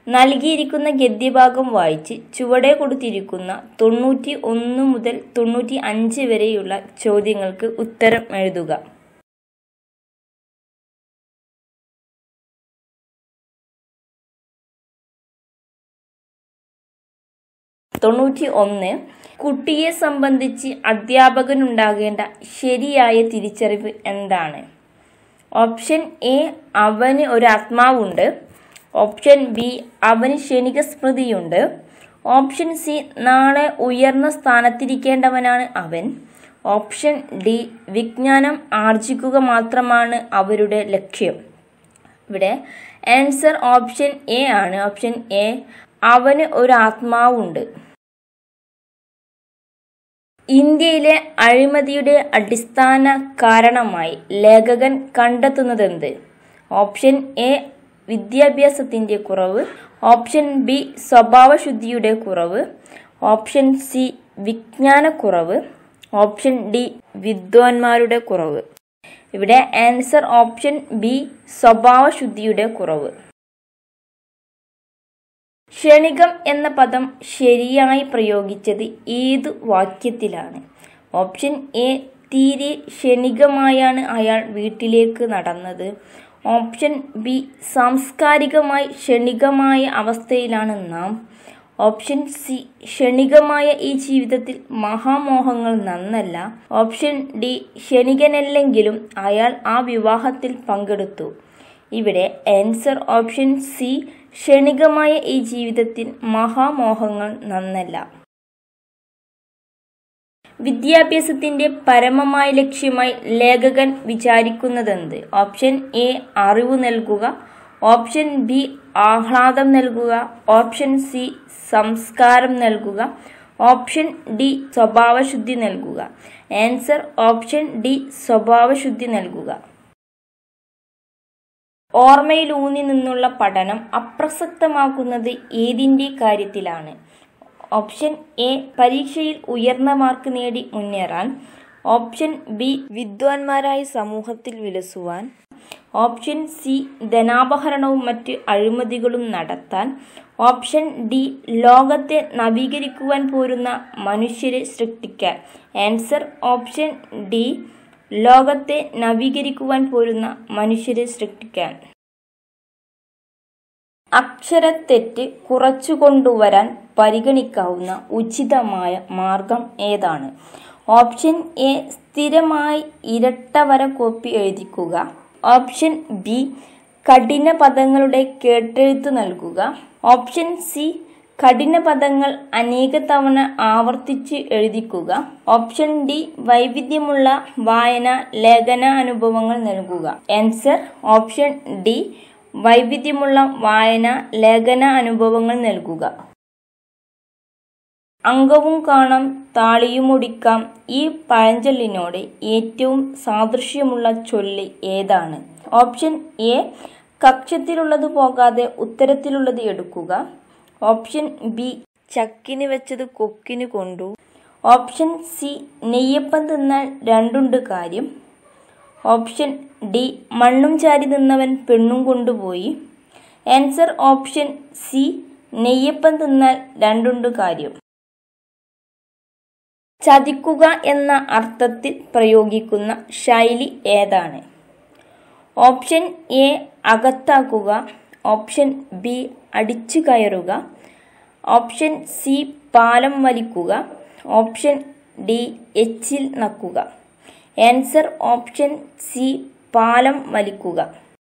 നൽകിയിരിക്കുന്ന ഗദ്യഭാഗം വായിച്ച് ചുവടെ കൊടുത്തിരിക്കുന്ന തൊണ്ണൂറ്റി ഒന്ന് മുതൽ തൊണ്ണൂറ്റി അഞ്ച് വരെയുള്ള ചോദ്യങ്ങൾക്ക് ഉത്തരം എഴുതുക തൊണ്ണൂറ്റി ഒന്ന് കുട്ടിയെ സംബന്ധിച്ച് അധ്യാപകനുണ്ടാകേണ്ട ശരിയായ തിരിച്ചറിവ് എന്താണ് ഓപ്ഷൻ എ അവന് ഒരു ആത്മാവുണ്ട് ഓപ്ഷൻ ബി അവന് ക്ഷണിക സ്മൃതിയുണ്ട് ഓപ്ഷൻ സി നാളെ ഉയർന്ന സ്ഥാനത്തിരിക്കേണ്ടവനാണ് അവൻ ഓപ്ഷൻ ഡി വിജ്ഞാനം ആർജിക്കുക മാത്രമാണ് അവരുടെ ലക്ഷ്യം ഇവിടെ ആൻസർ ഓപ്ഷൻ എ ആണ് ഓപ്ഷൻ എ അവന് ഒരു ആത്മാവുണ്ട് ഇന്ത്യയിലെ അഴിമതിയുടെ അടിസ്ഥാന കാരണമായി ലേഖകൻ കണ്ടെത്തുന്നതെന്ത് ഓപ്ഷൻ എ വിദ്യാഭ്യാസത്തിൻ്റെ കുറവ് ഓപ്ഷൻ ബി സ്വഭാവശുദ്ധിയുടെ കുറവ് ഓപ്ഷൻ സി വിജ്ഞാനക്കുറവ് ഓപ്ഷൻ ഡി വിദ്വാൻമാരുടെ കുറവ് ഇവിടെ ആൻസർ ഓപ്ഷൻ ബി സ്വഭാവശുദ്ധിയുടെ കുറവ് ക്ഷണികം എന്ന പദം ശരിയായി പ്രയോഗിച്ചത് ഏതു വാക്യത്തിലാണ് ഓപ്ഷൻ എ തീരെ ക്ഷണികമായാണ് അയാൾ വീട്ടിലേക്ക് നടന്നത് ഓപ്ഷൻ ബി സാംസ്കാരികമായി ക്ഷണികമായ അവസ്ഥയിലാണ് നാം ഓപ്ഷൻ സി ക്ഷണികമായ ഈ ജീവിതത്തിൽ മഹാമോഹങ്ങൾ നന്നല്ല ഓപ്ഷൻ ഡി ക്ഷണികനല്ലെങ്കിലും അയാൾ ആ വിവാഹത്തിൽ പങ്കെടുത്തു ഇവിടെ ആൻസർ ഓപ്ഷൻ സി ക്ഷണികമായ ഈ ജീവിതത്തിൽ മഹാമോഹങ്ങൾ നന്നല്ല വിദ്യാഭ്യാസത്തിന്റെ പരമമായ ലക്ഷ്യമായി ലേഖകൻ വിചാരിക്കുന്നതെന്ത് ഓപ്ഷൻ എ അറിവ് നൽകുക ഓപ്ഷൻ ബി ആഹ്ലാദം നൽകുക ഓപ്ഷൻ സി സംസ്കാരം നൽകുക ഓപ്ഷൻ ഡി സ്വഭാവശുദ്ധി നൽകുക ആൻസർ ഓപ്ഷൻ ഡി സ്വഭാവശുദ്ധി നൽകുക ഓർമ്മയിലൂന്നി നിന്നുള്ള പഠനം അപ്രസക്തമാക്കുന്നത് ഏതിൻ്റെ കാര്യത്തിലാണ് ഓപ്ഷൻ എ പരീക്ഷയിൽ ഉയർന്ന മാർക്ക് നേടി മുന്നേറാൻ ഓപ്ഷൻ ബി വിദ്വാൻമാരായി സമൂഹത്തിൽ വിലസുവാൻ ഓപ്ഷൻ സി ധനാപഹരണവും മറ്റ് അഴിമതികളും നടത്താൻ ഓപ്ഷൻ ഡി ലോകത്തെ നവീകരിക്കുവാൻ പോരുന്ന മനുഷ്യരെ സൃഷ്ടിക്കാൻ ആൻസർ ഓപ്ഷൻ ഡി ലോകത്തെ നവീകരിക്കുവാൻ പോരുന്ന മനുഷ്യരെ സൃഷ്ടിക്കാൻ അക്ഷരത്തെറ്റ് കുറച്ചു കൊണ്ടുവരാൻ പരിഗണിക്കാവുന്ന ഉചിതമായ മാർഗം ഏതാണ് ഓപ്ഷൻ എ സ്ഥിരമായി ഇരട്ട വര കോപ്പി എഴുതിക്കുക ഓപ്ഷൻ ബി കഠിന പദങ്ങളുടെ കേട്ടെഴുത്ത് നൽകുക ഓപ്ഷൻ സി കഠിന പദങ്ങൾ അനേക തവണ ആവർത്തിച്ച് എഴുതിക്കുക ഓപ്ഷൻ ഡി വൈവിധ്യമുള്ള വായന ലേഖന അനുഭവങ്ങൾ നൽകുക ആൻസർ ഓപ്ഷൻ ഡി വൈവിധ്യമുള്ള വായന ലേഖന അനുഭവങ്ങൾ നൽകുക അംഗവും കാണാം താളിയും ഒടിക്കാം ഈ പഴഞ്ചൊല്ലിനോട് ഏറ്റവും സാദൃശ്യമുള്ള ചൊല്ല് ഏതാണ് ഓപ്ഷൻ എ കക്ഷത്തിലുള്ളത് പോകാതെ ഉത്തരത്തിലുള്ളത് എടുക്കുക ഓപ്ഷൻ ബി ചക്കിന് വെച്ചത് കൊക്കിന് കൊണ്ടു ഓപ്ഷൻ സി നെയ്യപ്പം തിന്നാൽ രണ്ടുണ്ട് കാര്യം ഓപ്ഷൻ ഡി മണ്ണും ചാരി നിന്നവൻ പെണ്ണും കൊണ്ടുപോയി ആൻസർ ഓപ്ഷൻ സി നെയ്യപ്പം തിന്നാൽ രണ്ടുണ്ട് കാര്യം ചതിക്കുക എന്ന അർത്ഥത്തിൽ പ്രയോഗിക്കുന്ന ശൈലി ഏതാണ് ഓപ്ഷൻ എ അകത്താക്കുക ഓപ്ഷൻ ബി അടിച്ചു കയറുക ഓപ്ഷൻ സി പാലം വലിക്കുക ഓപ്ഷൻ ഡി എച്ചിൽ നക്കുക ആൻസർ ഓപ്ഷൻ സി പാലം വലിക്കുക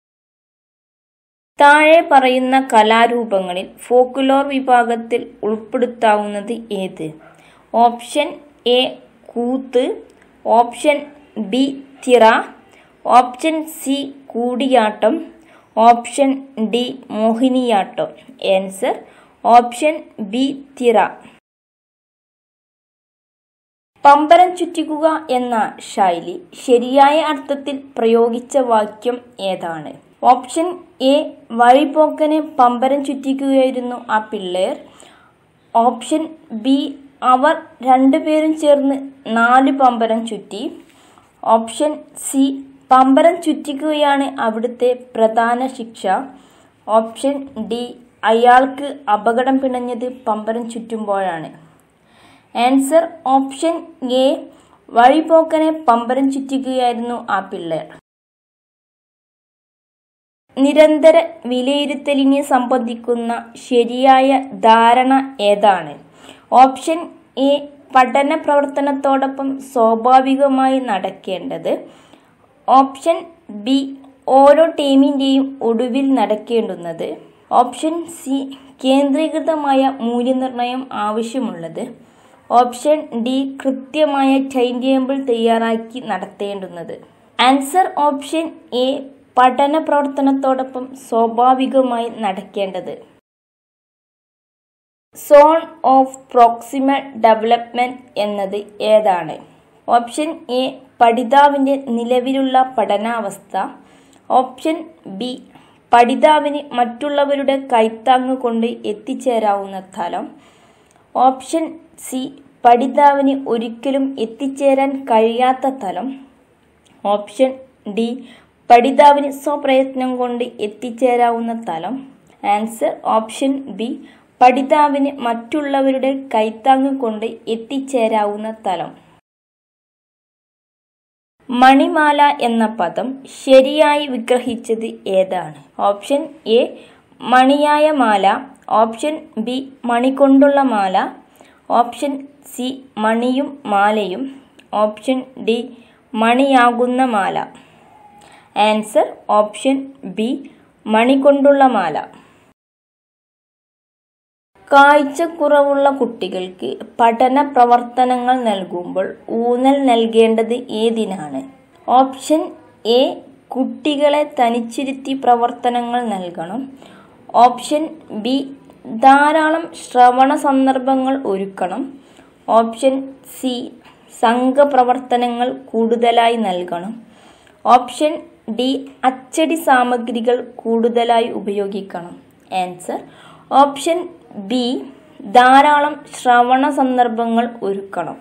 താഴെ പറയുന്ന കലാരൂപങ്ങളിൽ ഫോക്കുലോർ വിഭാഗത്തിൽ ഉൾപ്പെടുത്താവുന്നത് ഏത് ഓപ്ഷൻ എ കൂത്ത് ഓപ്ഷൻ ബി തിറ ഓപ്ഷൻ സി കൂടിയാട്ടം ഓപ്ഷൻ ഡി മോഹിനിയാട്ടം ആൻസർ ഓപ്ഷൻ ബി തിറ പമ്പരം ചുറ്റിക്കുക എന്ന ശൈലി ശരിയായ അർത്ഥത്തിൽ പ്രയോഗിച്ച വാക്യം ഏതാണ് ഓപ്ഷൻ എ വഴിപോക്കനെ പമ്പരം ചുറ്റിക്കുകയായിരുന്നു ആ പിള്ളേർ ഓപ്ഷൻ ബി അവർ രണ്ടുപേരും ചേർന്ന് നാല് പമ്പരം ചുറ്റി ഓപ്ഷൻ സി പമ്പരം ചുറ്റിക്കുകയാണ് അവിടുത്തെ പ്രധാന ശിക്ഷ ഓപ്ഷൻ ഡി അയാൾക്ക് അപകടം പിണഞ്ഞത് പമ്പരം ചുറ്റുമ്പോഴാണ് ആൻസർ ഓപ്ഷൻ എ വഴിപോക്കനെ പമ്പരം ചുറ്റിക്കുകയായിരുന്നു ആ പിള്ളേർ നിരന്തര വിലയിരുത്തലിനെ സംബന്ധിക്കുന്ന ശരിയായ ധാരണ ഏതാണ് ഓപ്ഷൻ എ പഠന പ്രവർത്തനത്തോടൊപ്പം സ്വാഭാവികമായി നടക്കേണ്ടത് ഓപ്ഷൻ ബി ഓരോ ടീമിൻ്റെയും ഒടുവിൽ നടക്കേണ്ടുന്നത് ഓപ്ഷൻ സി കേന്ദ്രീകൃതമായ മൂല്യനിർണ്ണയം ആവശ്യമുള്ളത് ഓപ്ഷൻ ഡി കൃത്യമായ ടൈം ടേബിൾ തയ്യാറാക്കി നടത്തേണ്ടുന്നത് ആൻസർ ഓപ്ഷൻ എ പഠന പ്രവർത്തനത്തോടൊപ്പം സ്വാഭാവികമായി നടക്കേണ്ടത് സോൺ ഓഫ് പ്രോക്സിമൽ ഡെവലപ്മെന്റ് എന്നത് ഏതാണ് ഓപ്ഷൻ എ പഠിതാവിൻ്റെ നിലവിലുള്ള പഠനാവസ്ഥ ഓപ്ഷൻ ബി പഠിതാവിന് മറ്റുള്ളവരുടെ കൈത്താങ്ങ് കൊണ്ട് എത്തിച്ചേരാവുന്ന സ്ഥലം ഓപ്ഷൻ സി പഠിതാവിന് ഒരിക്കലും എത്തിച്ചേരാൻ കഴിയാത്ത സ്ഥലം ഓപ്ഷൻ ഡി പഠിതാവിന് സ്വപ്രയത്നം കൊണ്ട് എത്തിച്ചേരാവുന്ന സ്ഥലം ആൻസർ ഓപ്ഷൻ ബി പഠിതാവിന് മറ്റുള്ളവരുടെ കൈത്താങ്ങ് കൊണ്ട് എത്തിച്ചേരാവുന്ന സ്ഥലം മണിമാല എന്ന പദം ശരിയായി വിഗ്രഹിച്ചത് ഏതാണ് ഓപ്ഷൻ എ മണിയായ മാല ഓപ്ഷൻ ബി മണി കൊണ്ടുള്ള മാല ഓപ്ഷൻ സി മണിയും മാലയും ഓപ്ഷൻ ഡി മണിയാകുന്ന മാല ആൻസർ ഓപ്ഷൻ ബി മണി കൊണ്ടുള്ള മാല കാഴ്ചക്കുറവുള്ള കുട്ടികൾക്ക് പഠന പ്രവർത്തനങ്ങൾ നൽകുമ്പോൾ ഊന്നൽ നൽകേണ്ടത് ഏതിനാണ് ഓപ്ഷൻ എ കുട്ടികളെ തനിച്ചിരുത്തി പ്രവർത്തനങ്ങൾ നൽകണം ഓപ്ഷൻ ബി ധാരാളം ശ്രവണ സന്ദർഭങ്ങൾ ഒരുക്കണം ഓപ്ഷൻ സി സംഘപ്രവർത്തനങ്ങൾ കൂടുതലായി നൽകണം ഓപ്ഷൻ ഡി അച്ചടി സാമഗ്രികൾ കൂടുതലായി ഉപയോഗിക്കണം ആൻസർ ഓപ്ഷൻ ബി ധാരാളം ശ്രവണ സന്ദർഭങ്ങൾ ഒരുക്കണം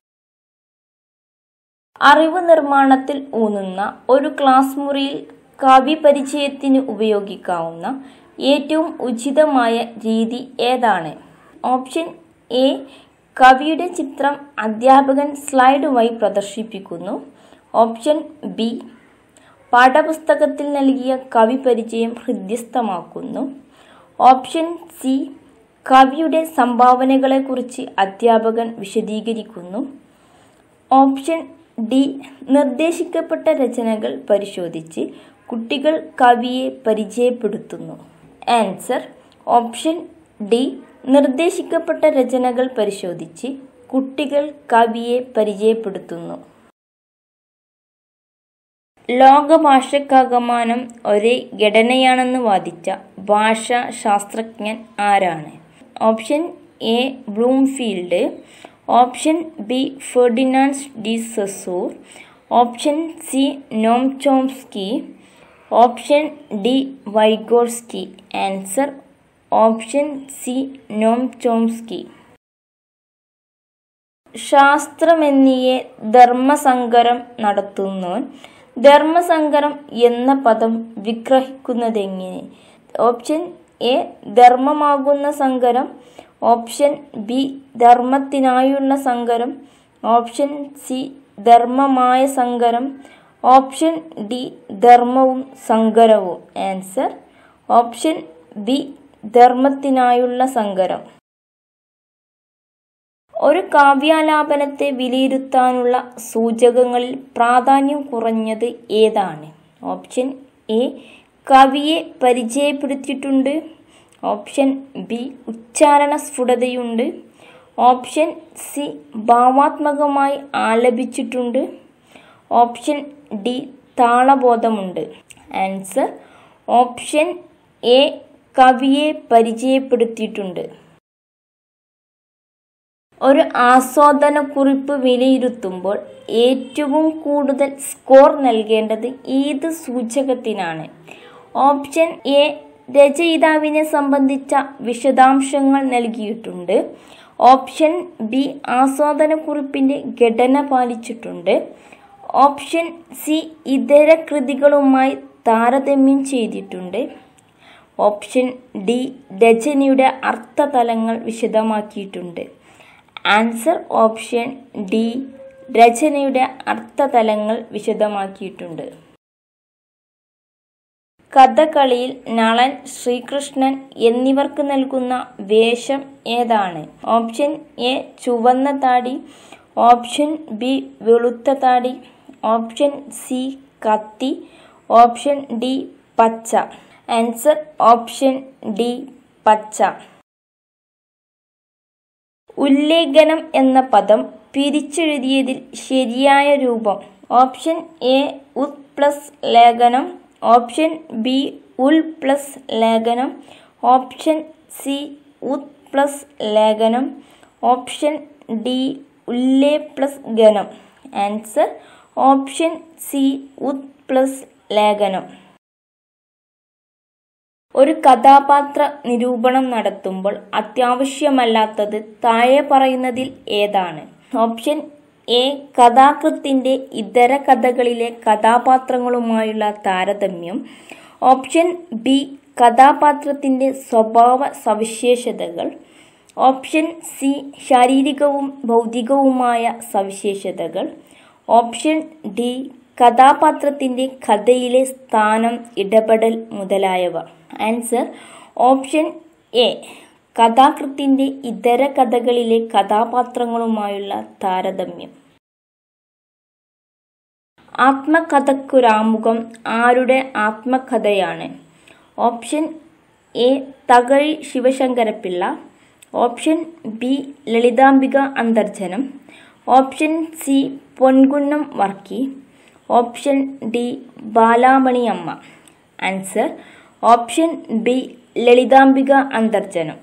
അറിവ് നിർമ്മാണത്തിൽ ഊന്നുന്ന ഒരു ക്ലാസ് മുറിയിൽ കവി പരിചയത്തിന് ഉപയോഗിക്കാവുന്ന ഏറ്റവും ഉചിതമായ രീതി ഏതാണ് ഓപ്ഷൻ എ കവിയുടെ ചിത്രം അധ്യാപകൻ സ്ലൈഡ് വഴി പ്രദർശിപ്പിക്കുന്നു ഓപ്ഷൻ ബി പാഠപുസ്തകത്തിൽ നൽകിയ കവി പരിചയം ഹൃദ്യസ്ഥമാക്കുന്നു ഓപ്ഷൻ സി കവിയുടെ സംഭാവനകളെക്കുറിച്ച് അധ്യാപകൻ വിശദീകരിക്കുന്നു ഓപ്ഷൻ ഡി നിർദ്ദേശിക്കപ്പെട്ട രചനകൾ പരിശോധിച്ച് കുട്ടികൾ കവിയെ പരിചയപ്പെടുത്തുന്നു ആൻസർ ഓപ്ഷൻ ഡി നിർദ്ദേശിക്കപ്പെട്ട രചനകൾ പരിശോധിച്ച് കുട്ടികൾ കവിയെ പരിചയപ്പെടുത്തുന്നു ലോകഭാഷക്കാകമാനം ഒരേ ഘടനയാണെന്ന് വാദിച്ച ഭാഷാ ശാസ്ത്രജ്ഞൻ ആരാണ് option A Bloomfield option B Ferdinand de Saussure option C Noam Chomsky option D Vygotsky answer option C Noam Chomsky ശാസ്ത്രമെന്നിയെ ധർമ്മസങ്കരം നടത്തുന്നവൻ ധർമ്മസങ്കരം എന്ന പദം വിഗ്രഹിക്കുന്നതെങ്ങനെ ഓപ്ഷൻ എ ധർമ്മമാകുന്ന സങ്കരം ഓപ്ഷൻ ബി ധർമ്മത്തിനായുള്ള സങ്കരം ഓപ്ഷൻ സി ധർമ്മമായ സങ്കരം ഓപ്ഷൻ ഡി ധർമ്മവും സങ്കരവും ആൻസർ ഓപ്ഷൻ ബി ധർമ്മത്തിനായുള്ള സങ്കരം ഒരു കാവ്യാലാപനത്തെ വിലയിരുത്താനുള്ള സൂചകങ്ങളിൽ പ്രാധാന്യം കുറഞ്ഞത് ഏതാണ് ഓപ്ഷൻ എ കവിയെ പരിചയപ്പെടുത്തിയിട്ടുണ്ട് ഓപ്ഷൻ ബി ഉച്ചാരണ സ്ഫുടതയുണ്ട് ഓപ്ഷൻ സി ഭാവാത്മകമായി ആലപിച്ചിട്ടുണ്ട് ഓപ്ഷൻ ഡി താളബോധമുണ്ട് ആൻസർ ഓപ്ഷൻ എ കവിയെ പരിചയപ്പെടുത്തിയിട്ടുണ്ട് ഒരു ആസ്വാദനക്കുറിപ്പ് വിലയിരുത്തുമ്പോൾ ഏറ്റവും കൂടുതൽ സ്കോർ നൽകേണ്ടത് ഏത് സൂചകത്തിനാണ് ഓപ്ഷൻ എ രചയിതാവിനെ സംബന്ധിച്ച വിശദാംശങ്ങൾ നൽകിയിട്ടുണ്ട് ഓപ്ഷൻ ബി ആസ്വാദനക്കുറിപ്പിൻ്റെ ഘടന പാലിച്ചിട്ടുണ്ട് ഓപ്ഷൻ സി ഇതര കൃതികളുമായി താരതമ്യം ചെയ്തിട്ടുണ്ട് ഓപ്ഷൻ ഡി രചനയുടെ അർത്ഥതലങ്ങൾ വിശദമാക്കിയിട്ടുണ്ട് ആൻസർ ഓപ്ഷൻ ഡി രചനയുടെ അർത്ഥതലങ്ങൾ വിശദമാക്കിയിട്ടുണ്ട് കഥകളിയിൽ നളൻ ശ്രീകൃഷ്ണൻ എന്നിവർക്ക് നൽകുന്ന വേഷം ഏതാണ് ഓപ്ഷൻ എ ചുവന്ന താടി ഓപ്ഷൻ ബി വെളുത്ത താടി ഓപ്ഷൻ സി കത്തി ഓപ്ഷൻ ഡി പച്ച ആൻസർ ഓപ്ഷൻ ഡി പച്ച ഉല്ലേഖനം എന്ന പദം പിരിച്ചെഴുതിയതിൽ ശരിയായ രൂപം ഓപ്ഷൻ എ ഉത് പ്ലസ് ലേഖനം ഓപ്ഷൻ ബി ഉൽ പ്ലസ് ലേഖനം ഓപ്ഷൻ സി ഉത് പ്ലസ് ലേഖനം ഓപ്ഷൻ ഡി ഉല്ലേ പ്ലസ് ഗണം ആൻസർ ഓപ്ഷൻ സി ഉത് പ്ലസ് ലേഖനം ഒരു കഥാപാത്ര നിരൂപണം നടത്തുമ്പോൾ അത്യാവശ്യമല്ലാത്തത് താഴെ പറയുന്നതിൽ ഏതാണ് ഓപ്ഷൻ എ കഥാകൃത്തിന്റെ ഇതര കഥകളിലെ കഥാപാത്രങ്ങളുമായുള്ള താരതമ്യം ഓപ്ഷൻ ബി കഥാപാത്രത്തിന്റെ സ്വഭാവ സവിശേഷതകൾ ഓപ്ഷൻ സി ശാരീരികവും ഭൗതികവുമായ സവിശേഷതകൾ ഓപ്ഷൻ ഡി കഥാപാത്രത്തിന്റെ കഥയിലെ സ്ഥാനം ഇടപെടൽ മുതലായവ ആൻസർ ഓപ്ഷൻ എ കഥാകൃത്തിന്റെ ഇതര കഥകളിലെ കഥാപാത്രങ്ങളുമായുള്ള താരതമ്യം ആത്മകഥയ്ക്കൊരാമുഖം ആരുടെ ആത്മകഥയാണ് option A Thakazhi Sivasankara Pillai option B Lalithambika Antharjanam option C Ponkunnam Varkey option D Balamaniamma answer option B Lalithambika Antharjanam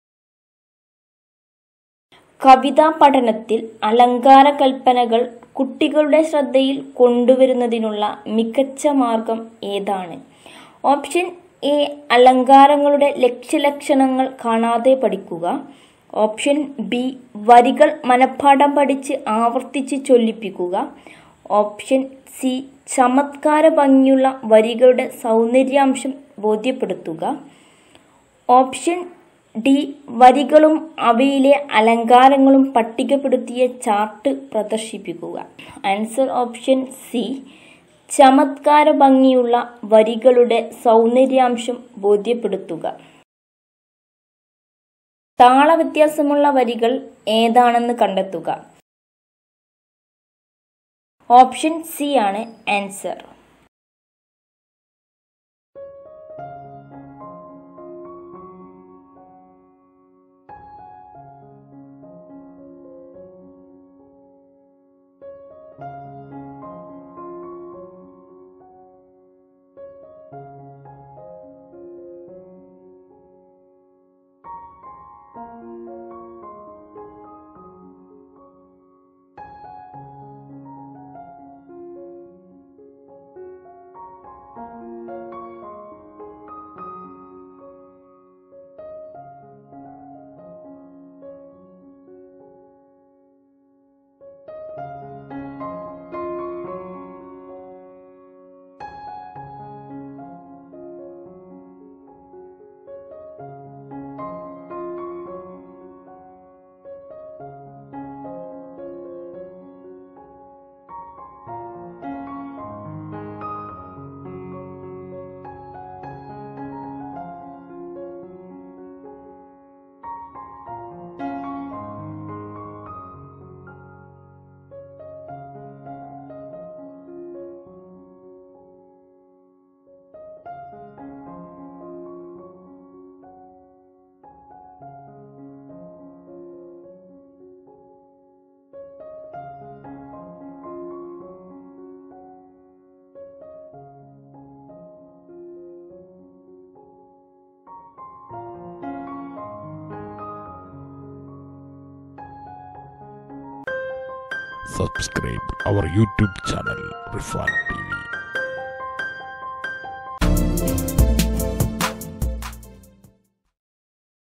കവിതാ പഠനത്തിൽ അലങ്കാര കൽപ്പനകൾ കുട്ടികളുടെ ശ്രദ്ധയിൽ കൊണ്ടുവരുന്നതിനുള്ള മികച്ച മാർഗം ഏതാണ് ഓപ്ഷൻ എ അലങ്കാരങ്ങളുടെ ലക്ഷ്യലക്ഷണങ്ങൾ കാണാതെ പഠിക്കുക ഓപ്ഷൻ ബി വരികൾ മനഃപ്പാഠം പഠിച്ച് ആവർത്തിച്ച് ചൊല്ലിപ്പിക്കുക ഓപ്ഷൻ സി ചമത്കാര ഭംഗിയുള്ള വരികളുടെ സൗന്ദര്യാംശം ബോധ്യപ്പെടുത്തുക ഓപ്ഷൻ ഡി വരികളും അവയിലെ അലങ്കാരങ്ങളും പട്ടികപ്പെടുത്തിയ ചാർട്ട് പ്രദർശിപ്പിക്കുക ആൻസർ ഓപ്ഷൻ സി ചമത്കാര ഭംഗിയുള്ള വരികളുടെ സൗന്ദര്യാംശം ബോധ്യപ്പെടുത്തുക താളവ്യത്യാസമുള്ള വരികൾ ഏതാണെന്ന് കണ്ടെത്തുക ഓപ്ഷൻ സി ആണ് answer subscribe our YouTube channel Rifan TV.